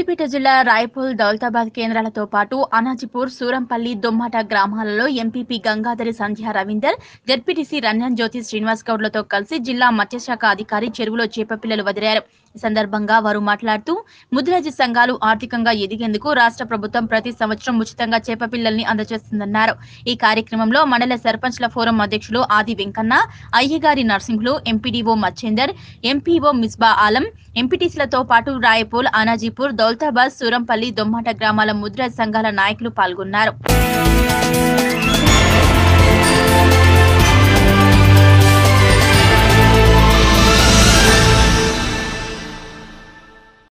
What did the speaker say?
సిద్దిపేట జిల్లా రాయపూల్ దౌలతాబాద్ కేంద్రాలతో పాటు అనాజిపూర్ సూరంపల్లి దొమ్మాట గ్రామాలలో ఎంపీపీ గంగాధరి సంధ్య రవీందర్ జడ్పీటీసీ రంజన్ జ్యోతి శ్రీనివాస్ గౌడ్లతో కలిసి జిల్లా మత్స్యశాఖ అధికారి చెరువులో చేపపిల్లలు వదిలారు ఈ సందర్భంగా వారు మాట్లాడుతూ ముద్రాజీ సంఘాలు ఆర్థికంగా ఎదిగేందుకు రాష్ట్ర ప్రభుత్వం ప్రతి సంవత్సరం ఉచితంగా చేపపిల్లల్ని అందజేస్తుందన్నారు ఈ కార్యక్రమంలో మండల సర్పంచ్ల ఫోరం అధ్యక్షులు ఆది వెంకన్న అయ్యగారి నర్సింహులు ఎంపీడీఓ మచ్చేందర్ ఎంపీఓ మిస్బా ఆలం ఎంపీటీసీలతో పాటు రాయపూల్ అనాజీపూర్ దౌలతాబాద్ సూరంపల్లి దొమ్మాట గ్రామాల ముద్రా సంఘాల నాయకులు పాల్గొన్నారు